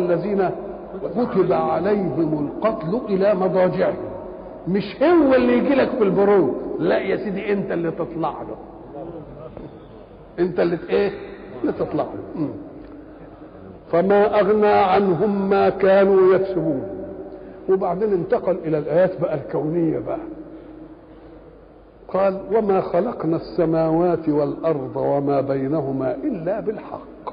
الذين كتب عليهم القتل الى مضاجعهم مش هو اللي يجي لك في البرود لا يا سيدي انت اللي تطلع له انت اللي ايه اللي تطلع له مم. فما اغنى عنهم ما كانوا يكسبون وبعدين انتقل الى الايات بقى الكونيه بقى قال وما خلقنا السماوات والارض وما بينهما الا بالحق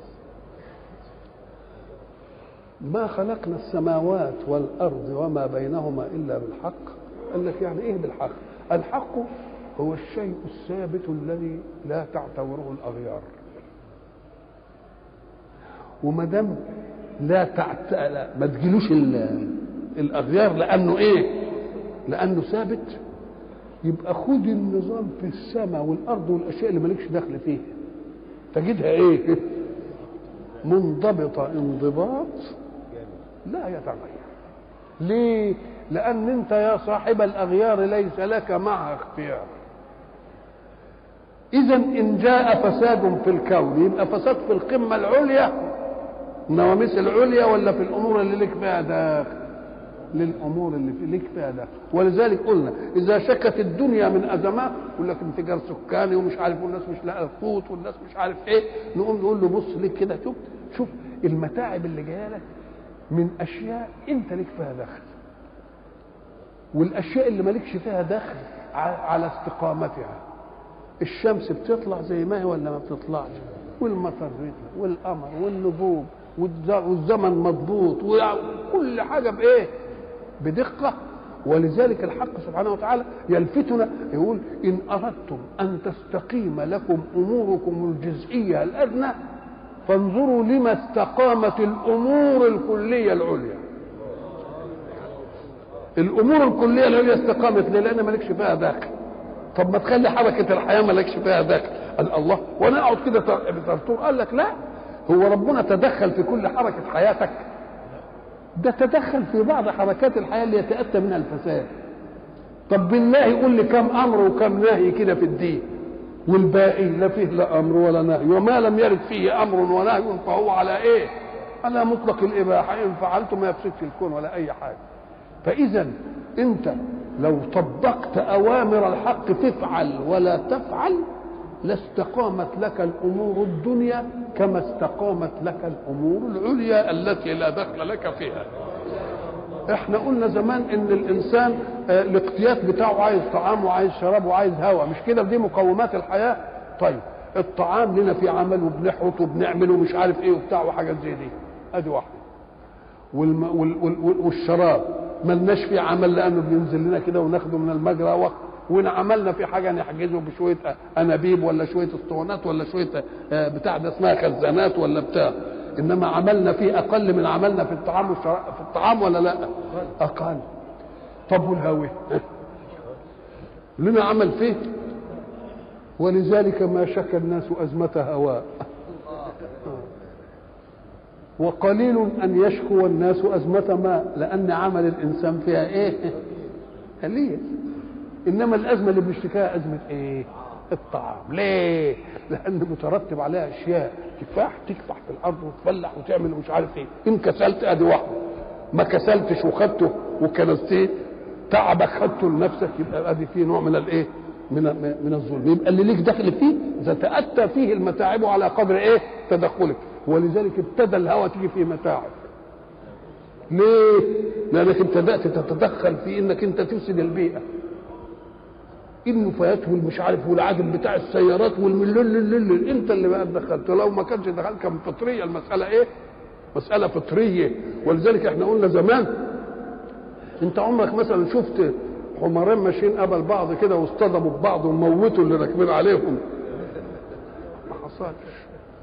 ما خلقنا السماوات والارض وما بينهما الا بالحق قال لك يعني ايه بالحق الحق هو الشيء الثابت الذي لا تعتبره الاغيار وما دام لا تعت... لا ما تجيلوش ال... الاغيار لانه ايه لانه ثابت يبقى خد النظام في السماء والارض والاشياء اللي مالكش دخل فيها تجدها ايه منضبطه انضباط لا يتغير ليه لان انت يا صاحب الاغيار ليس لك معها اختيار اذا ان جاء فساد في الكون يبقى فساد في القمه العليا النواميس العليا ولا في الامور اللي لك فيها داخل للامور اللي في لك فيها داخل ولذلك قلنا اذا شكت الدنيا من ازمات يقول لك انفجار سكاني ومش عارف والناس مش لاقيه القوت والناس مش عارف ايه نقوم نقول له بص لك كده شوف شوف المتاعب اللي جايه لك من اشياء انت لك فيها دخل والاشياء اللي مالكش فيها دخل على استقامتها الشمس بتطلع زي ما هي ولا ما بتطلعش والمطر بيطلع والقمر والنجوم والزمن مضبوط وكل حاجه بايه بدقه ولذلك الحق سبحانه وتعالى يلفتنا يقول ان اردتم ان تستقيم لكم اموركم الجزئيه الادنى فانظروا لما استقامت الامور الكليه العليا الامور الكليه العليا استقامت ليه لان مالكش فيها داخل طب ما تخلي حركه الحياه مالكش فيها داخل قال الله وانا اقعد كده بترتور قال لك لا هو ربنا تدخل في كل حركه حياتك ده تدخل في بعض حركات الحياه اللي يتاتى منها الفساد طب بالله يقول لي كم امر وكم نهي كده في الدين والباقي لا فيه لا امر ولا نهي وما لم يرد فيه امر ونهي فهو على ايه على مطلق الاباحه ان فعلت ما يفسدش الكون ولا اي حاجه فاذا انت لو طبقت اوامر الحق تفعل ولا تفعل لاستقامت لك الامور الدنيا كما استقامت لك الامور العليا التي لا دخل لك فيها احنا قلنا زمان ان الانسان اه الاقتيات بتاعه عايز طعام وعايز شراب وعايز هواء مش كده دي مقومات الحياه طيب الطعام لنا في عمل وبنحرط وبنعمل ومش عارف ايه وبتاع وحاجات زي دي ادي واحده والم... وال... وال... والشراب ملناش فيه عمل لانه بينزل لنا كده وناخده من المجرى وقت وان عملنا في حاجه نحجزه بشويه انابيب ولا شويه اسطوانات ولا شويه بتاع ده اسمها خزانات ولا بتاع انما عملنا فيه اقل من عملنا في الطعام والشراب في الطعام ولا لا اقل طب والهواء لنا عمل فيه ولذلك ما شكى الناس أزمة هواء وقليل أن يشكو الناس أزمة ماء لأن عمل الإنسان فيها إيه قليل إنما الأزمة اللي بنشتكيها أزمة إيه الطعام ليه لأن مترتب عليها أشياء كفاح تكفح في الأرض وتفلح وتعمل ومش عارف إيه إن كسلت أدي واحدة ما كسلتش وخدته وكنستيه تعبك خدته لنفسك يبقى ادي فيه نوع من الايه؟ من من الظلم يبقى اللي ليك دخل فيه اذا تاتى فيه المتاعب على قدر ايه؟ تدخلك ولذلك ابتدى الهوى تيجي فيه متاعب ليه؟ لانك ابتدات تتدخل في انك انت تفسد البيئه النفايات والمش عارف والعدم بتاع السيارات والملل انت اللي بقى دخلت لو ما كانش دخلت كان فطريه المساله ايه؟ مساله فطريه ولذلك احنا قلنا زمان انت عمرك مثلا شفت حمارين ماشيين قبل بعض كده واصطدموا ببعض وموتوا اللي راكبين عليهم ما حصلش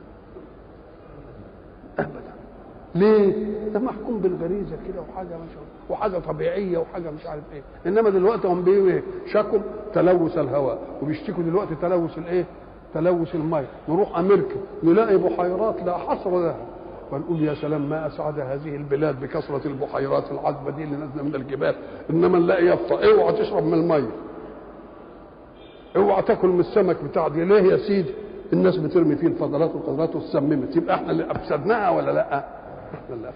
ابدا ليه؟ ده محكوم بالغريزه كده وحاجه مش وحاجه طبيعيه وحاجه مش عارف ايه انما دلوقتي هم بيقولوا شكوا تلوث الهواء وبيشتكوا دلوقتي تلوث الايه؟ تلوث الماء نروح امريكا نلاقي بحيرات لا حصر لها ونقول يا سلام ما اسعد هذه البلاد بكثره البحيرات العذبه دي اللي نازله من الجبال انما نلاقي يافطه اوعى تشرب من الميه اوعى تاكل من السمك بتاع دي ليه يا سيدي الناس بترمي فيه الفضلات والقدرات وتسممت يبقى احنا اللي افسدناها ولا لا؟ احنا اللي